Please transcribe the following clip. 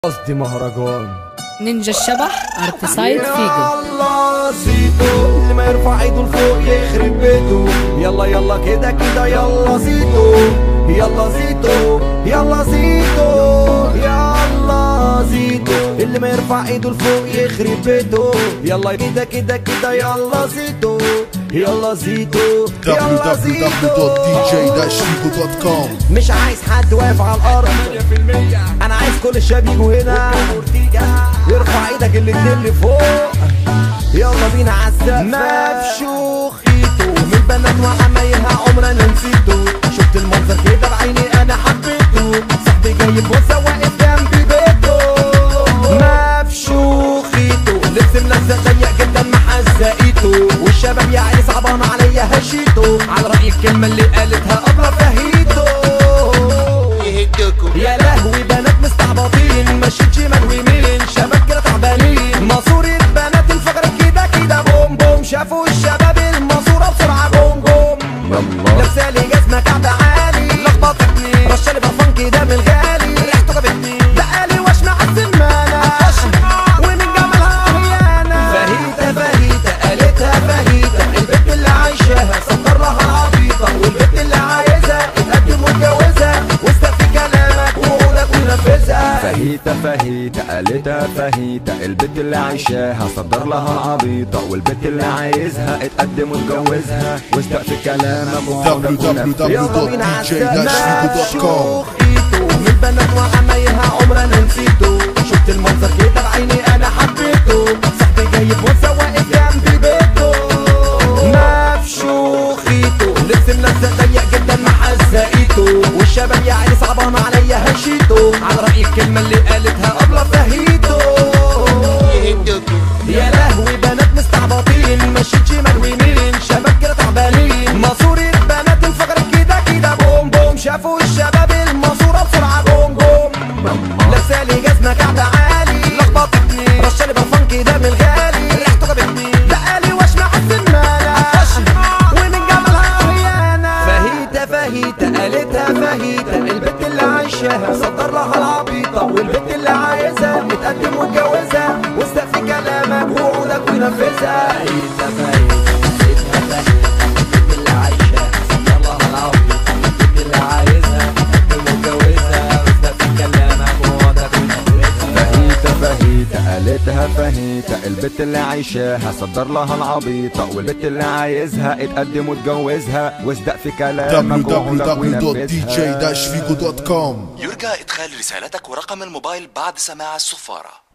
قصدي مهرجان نينجا الشبح ارتسايد فيجو يلا زيتو اللي ما يرفع ايده لفوق يخرب بيته يلا يلا كده كده يلا زيتو يلا زيتو يلا زيتو يلا زيتو اللي ما يرفع ايده لفوق يخرب بيته يلا كده كده كده يلا زيتو يلا زيتو يلا زيتو www.dj-figo.com مش عايز حد واقف على الارض انا عايز كل الشباب يجوا هنا يرفع ايدك الاتنين لفوق يلا بينا عالسقف مفشوخيتو من البنات وعمايلها عمرنا نسيته شفت المنظر كده بعيني انا حبيته صاحبي جاي بوسه واقف جنبي بيته مفشوخيتو لبس ملزق ضيق جدا محزقيته والشباب يعني صعبان عليا هشيته على رأي الكلمة اللي قالتها أبلة فهيتو يا لهوي بنات مستعبطين مشيت شمال ويمين شباب كده تعبانين ماسورة بنات انفجرت كده كده بوم بوم شافوا الشباب الماسورة بسرعة بوم بوم لابسالي جزمة كعب عالي لخبطتني رشالي برفان كده من الغالي ريحته جابتني بقالي وش مع السمانة ومن جمالها هيانة فهيتة فهيتة قالتها فهيتة البنت اللي عايشاها صدر لها العبيطة والبنت اللي عايزها تتقدم وتجوزها واستقفي كلامك ووعودك ونفذها فهيتة فهيتة قالتها فهيتة البنت اللي عايشاها صدر لها العبيطة والبنت اللي عايزها اتقدم وتجوزها واستقفي كلامك وعودك ونفذها يلا بينا www.dj-figo.com شوخيتو من البنات وعمايلها عمرنا نسيته شفت المنظر كده بعيني انا حبيته صاحبي جاي بوسه واقف جنبي بيته مفشوخيتو لبس ملزق ضيق جدا محزقيته والشباب يعني صعبان عليا هشيته على رأي الكلمة اللي قالتها أبلة فهيتو يا لهوي بنات مستعبطين مشيت شمال ويمين شباب كده تعبانين ماسورة بنات انفجرت كده كده بوم بوم شافوا الشباب الماسورة بسرعة بوم بوم لابسالي جزمة كعب عالي لخبطتني رشالي برفان كده من الغالي ريحته جابتني بقالي وش مع السمانة ومن جمالها هيانة فهيتة فهيتة قالتها فهيتة البنت اللي عايشاها صدر لها العبيطة والبنت اللي عايزها تتقدم وتجوزها واستقفي كلامك ووعودك ونفذها فهيتة فهيتة قالتها فهيتة البنت اللي عايشاها صدر لها العبيطة والبنت اللي عايزها تتقدم وتجوزها واستقفي كلامك ووعودك ونفذها فهيتة فهيتة قالتها فهيتة البنت اللي عايشاها صدر لها العبيطة والبنت اللي عايزها اتقدم وتجوزها واصدق في كلامك وعودك ونفذها www.dj-figo.com يرجى إدخال رسالتك ورقم الموبايل بعد سماع الصفارة